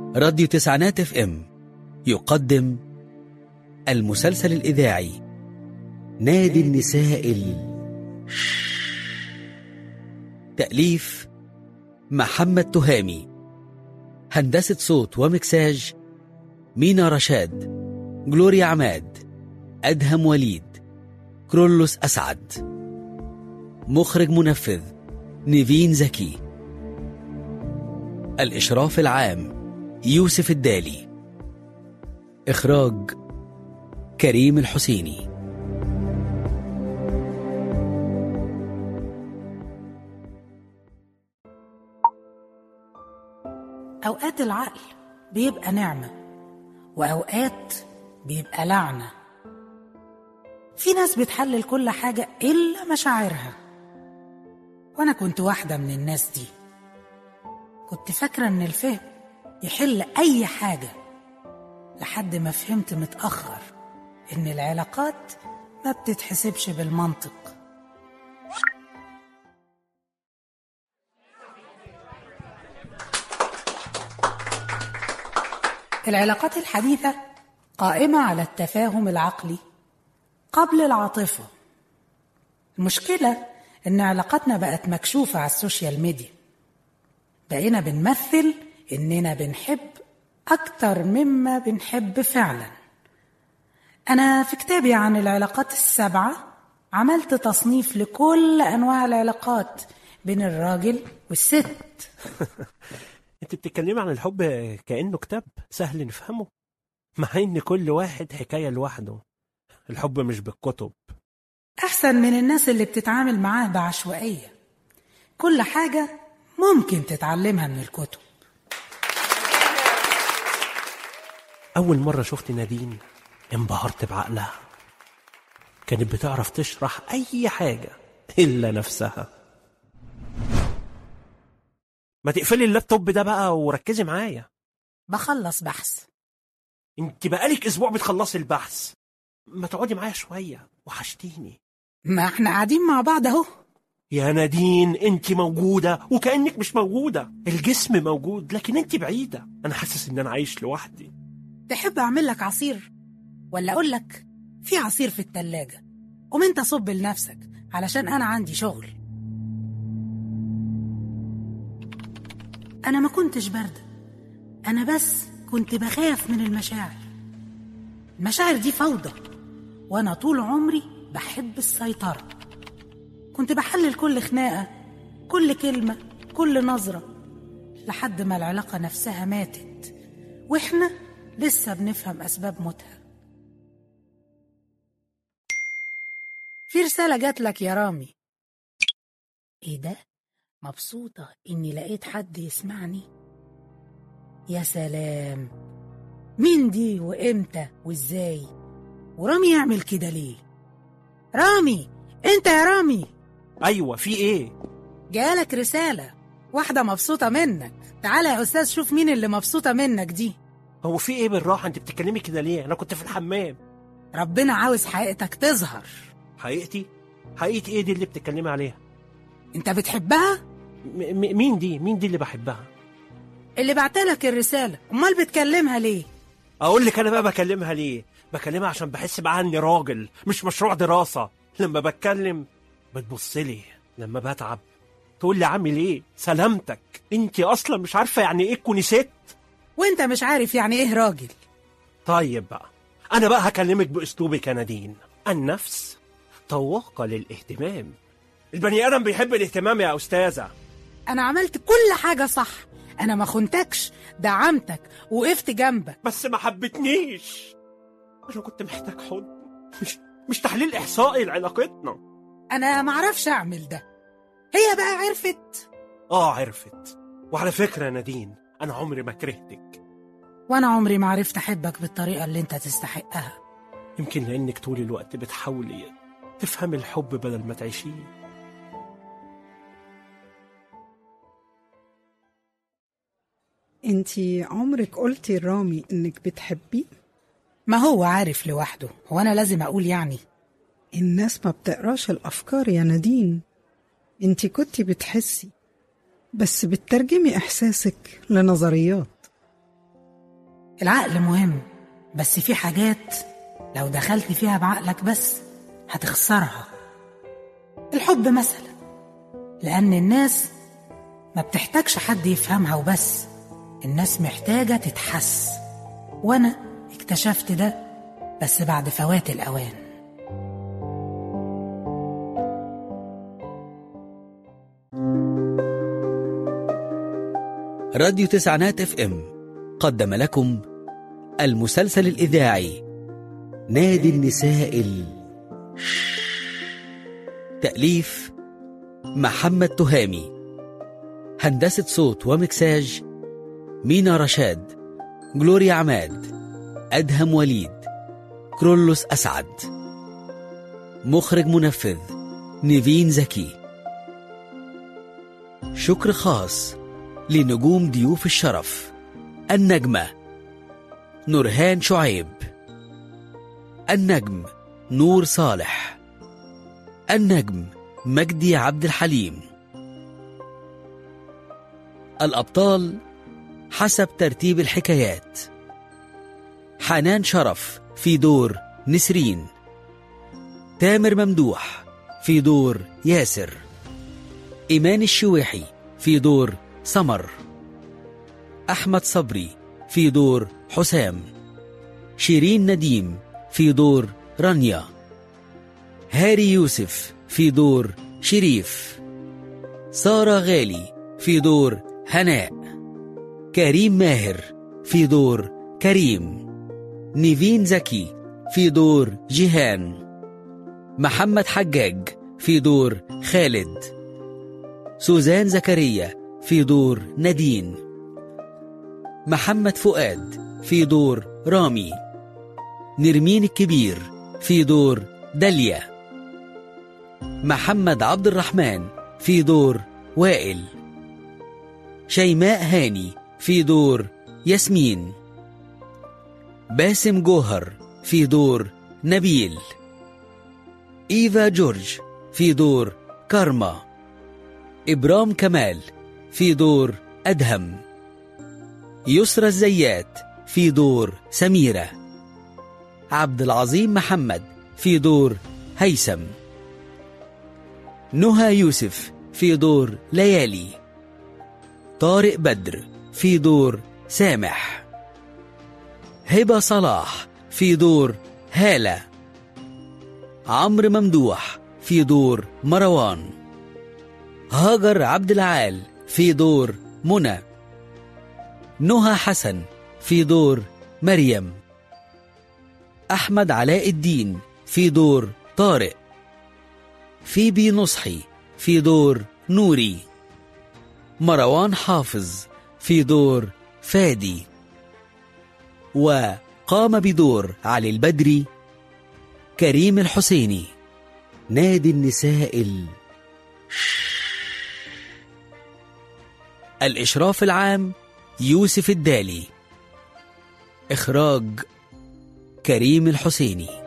راديو تسعينات اف ام يقدم المسلسل الإذاعي نادي النساء ال... تأليف محمد تهامي هندسة صوت ومكساج مينا رشاد جلوريا عماد أدهم وليد كرولوس أسعد مخرج منفذ نيفين زكي الإشراف العام يوسف الدالي إخراج كريم الحسيني أوقات العقل بيبقى نعمة وأوقات بيبقى لعنة في ناس بتحلل كل حاجة إلا مشاعرها وأنا كنت واحدة من الناس دي كنت فاكرة إن الفهم يحل أي حاجة لحد ما فهمت متأخر إن العلاقات ما بتتحسبش بالمنطق العلاقات الحديثة قائمة على التفاهم العقلي قبل العاطفة المشكلة إن علاقاتنا بقت مكشوفة على السوشيال ميديا بقينا بنمثل إننا بنحب أكتر مما بنحب فعلا أنا في كتابي عن العلاقات السبعة عملت تصنيف لكل أنواع العلاقات بين الراجل والست انت بتتكلمي عن الحب كأنه كتاب سهل نفهمه مع ان كل واحد حكاية لوحده الحب مش بالكتب أحسن من الناس اللي بتتعامل معاه بعشوائية كل حاجة ممكن تتعلمها من الكتب أول مرة شفت نادين انبهرت بعقلها كانت بتعرف تشرح أي حاجة إلا نفسها ما تقفلي اللابتوب ده بقى وركزي معايا بخلص بحث انت بقالك اسبوع بتخلصي البحث ما تقعدي معايا شوية وحشتيني ما احنا قاعدين مع بعض اهو يا نادين انت موجودة وكأنك مش موجودة الجسم موجود لكن انت بعيدة انا حاسس ان انا عايش لوحدي تحب اعمل لك عصير ولا اقول لك في عصير في التلاجة قوم انت صب لنفسك علشان انا عندي شغل انا ما كنتش باردة انا بس كنت بخاف من المشاعر المشاعر دي فوضى وانا طول عمري بحب السيطرة كنت بحلل كل خناقة كل كلمة كل نظرة لحد ما العلاقة نفسها ماتت واحنا لسه بنفهم أسباب موتها في رسالة جات لك يا رامي ايه ده؟ مبسوطة إني لقيت حد يسمعني يا سلام مين دي وإمتى وإزاي ورامي يعمل كده ليه رامي انت يا رامي ايوه في ايه جالك رسالة واحدة مبسوطة منك تعالى يا أستاذ شوف مين اللي مبسوطة منك دي هو في ايه بالراحة انت بتتكلمي كده ليه انا كنت في الحمام ربنا عاوز حقيقتك تظهر حقيقتي حقيقة ايه دي اللي بتتكلمي عليها انت بتحبها م- م- مين دي مين دي اللي بحبها اللي بعتلك الرسالة امال بتكلمها ليه اقول لك انا بقى بكلمها ليه بكلمها عشان بحس معاها اني راجل مش مشروع دراسة لما بتكلم بتبص لي لما بتعب تقول لي عامل ايه سلامتك انت اصلا مش عارفة يعني ايه تكوني ست وانت مش عارف يعني ايه راجل طيب بقى انا بقى هكلمك باسلوبك يا نادين النفس طواقة للاهتمام البني ادم بيحب الاهتمام يا استاذة انا عملت كل حاجة صح انا ما خنتكش دعمتك وقفت جنبك بس ما حبتنيش انا كنت محتاج حضن مش مش تحليل احصائي لعلاقتنا انا معرفش اعمل ده هي بقى عرفت اه عرفت وعلى فكرة يا نادين انا عمري ما كرهتك وانا عمري ما عرفت احبك بالطريقة اللي انت تستحقها يمكن لانك طول الوقت بتحاولي تفهمي الحب بدل ما تعيشيه انتي عمرك قلتي لرامي انك بتحبيه ما هو عارف لوحده هو انا لازم اقول يعني الناس ما بتقراش الافكار يا نادين انتي كنتي بتحسي بس بتترجمي احساسك لنظريات العقل مهم بس في حاجات لو دخلت فيها بعقلك بس هتخسرها الحب مثلا لأن الناس ما بتحتاجش حد يفهمها وبس الناس محتاجة تتحس وأنا اكتشفت ده بس بعد فوات الأوان راديو تسعينات اف ام قدم لكم المسلسل الإذاعي نادي النساء ال... تأليف محمد تهامي هندسة صوت ومكساج مينا رشاد جلوريا عماد أدهم وليد كرولوس أسعد مخرج منفذ نيفين زكي شكر خاص لنجوم ضيوف الشرف النجمة نورهان شعيب النجم نور صالح النجم مجدي عبد الحليم الأبطال حسب ترتيب الحكايات حنان شرف في دور نسرين تامر ممدوح في دور ياسر إيمان الشويحي في دور سمر أحمد صبري في دور حسام شيرين نديم في دور رانيا هاري يوسف في دور شريف سارة غالي في دور هناء كريم ماهر في دور كريم نيفين زكي في دور جيهان محمد حجاج في دور خالد سوزان زكريا في دور نادين محمد فؤاد في دور رامي نرمين الكبير في دور داليا محمد عبد الرحمن في دور وائل شيماء هاني في دور ياسمين باسم جوهر في دور نبيل إيفا جورج في دور كارما إبرام كمال في دور أدهم يسرى الزيات في دور سميرة عبد العظيم محمد في دور هيثم نهى يوسف في دور ليالي طارق بدر في دور سامح هبة صلاح في دور هالة عمرو ممدوح في دور مروان هاجر عبد العال في دور منى نهى حسن في دور مريم أحمد علاء الدين في دور طارق فيبي نصحي في دور نوري مروان حافظ في دور فادي وقام بدور علي البدري كريم الحسيني نادي النساء ال... الإشراف العام يوسف الدالي إخراج كريم الحسيني